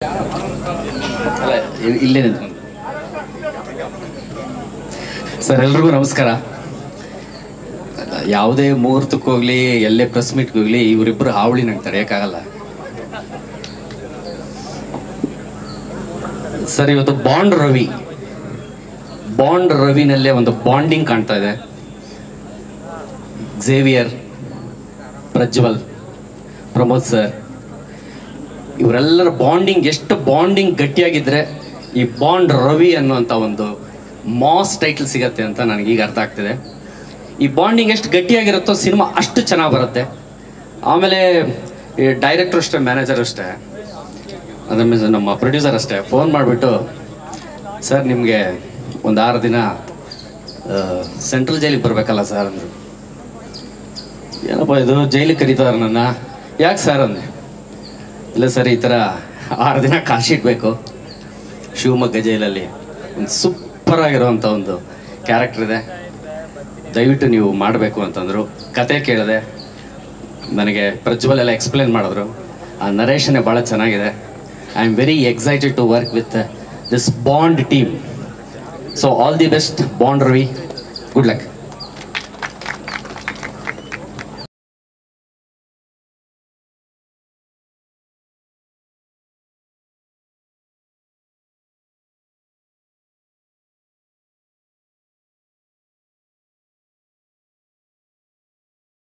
ಅಲ್ಲ ಇ- ಇಲ್ಲೇ ನಿಂತ್ಕೊಂಡು ಸರ್ ಎಲ್ರಿಗೂ ನಮಸ್ಕಾರ ಅಲ್ಲ, ಯಾವುದೇ ಮುಹೂರ್ತಕ್ಕೆ ಹೋಗ್ಲಿ ಎಲ್ಲೇ ಪ್ರೆಸ್ ಮೀಟ್ಗೆ ಹೋಗ್ಲಿ ಇವರಿಬ್ಬರು ಹಾವಳಿ ನಂಗೆ ತಡೆಯೋಕ್ಕಾಗಲ್ಲ ಸರ್ ಇವತ್ತು ಬಾಂಡ್ ರವಿ ಬಾಂಡ್ ರವಿನಲ್ಲೇ ಒಂದು ಬಾಂಡಿಂಗ್ ಕಾಣ್ತಾ ಇದೆ ಝೇವಿಯರ್ ಪ್ರಜ್ವಲ್ ಪ್ರಮೋದ್ ಸರ್ ಇವರೆಲ್ಲರ ಬಾಂಡಿಂಗ್ ಎಷ್ಟು ಬಾಂಡಿಂಗ್ ಗಟ್ಟಿಯಾಗಿದ್ರೆ ಈ ಬಾಂಡ್ ರವಿ ಅನ್ನುವಂಥ ಒಂದು ಮಾಸ್ ಟೈಟಲ್ ಸಿಗತ್ತೆ ಅಂತ ನನಗೆ ಈಗ ಅರ್ಥ ಆಗ್ತಿದೆ ಈ ಬಾಂಡಿಂಗ್ ಎಷ್ಟು ಗಟ್ಟಿಯಾಗಿರುತ್ತೋ ಸಿನಿಮಾ ಅಷ್ಟು ಚೆನ್ನಾಗಿ ಬರುತ್ತೆ ಆಮೇಲೆ ಈ ಡೈರೆಕ್ಟರ್ ಅಷ್ಟೇ ಮ್ಯಾನೇಜರ್ ಅಷ್ಟೇ ಅದನ್ನ ನಮ್ಮ ಪ್ರೊಡ್ಯೂಸರ್ ಅಷ್ಟೇ ಫೋನ್ ಮಾಡಿಬಿಟ್ಟು ಸರ್ ನಿಮಗೆ ಒಂದು ಆರು ದಿನ ಸೆಂಟ್ರಲ್ ಜೈಲಿಗೆ ಬರಬೇಕಲ್ಲ ಸರ್ ಅಂದರು ಏನಪ್ಪ ಇದು ಜೈಲಿಗೆ ಕರೀತಾರೆ ನನ್ನ ಯಾಕೆ ಸರ್ ಅಂದೆ ಇಲ್ಲ ಸರ್ ಈ ಥರ ಆರು ದಿನ ಕಾಶಿ ಇಡಬೇಕು ಶಿವಮೊಗ್ಗ ಜೈಲಲ್ಲಿ ಒಂದು ಸೂಪರ್ ಆಗಿರೋವಂಥ ಒಂದು ಕ್ಯಾರೆಕ್ಟರ್ ಇದೆ ದಯವಿಟ್ಟು ನೀವು ಮಾಡಬೇಕು ಅಂತಂದರು ಕತೆ ಕೇಳಿದೆ ನನಗೆ ಪ್ರಜ್ವಲ್ ಎಲ್ಲ ಎಕ್ಸ್ಪ್ಲೇನ್ ಮಾಡಿದ್ರು ಆ ನರೇಶನೇ ಭಾಳ ಚೆನ್ನಾಗಿದೆ I am very excited to work with this Bond team so all the best Bond Ravi good luck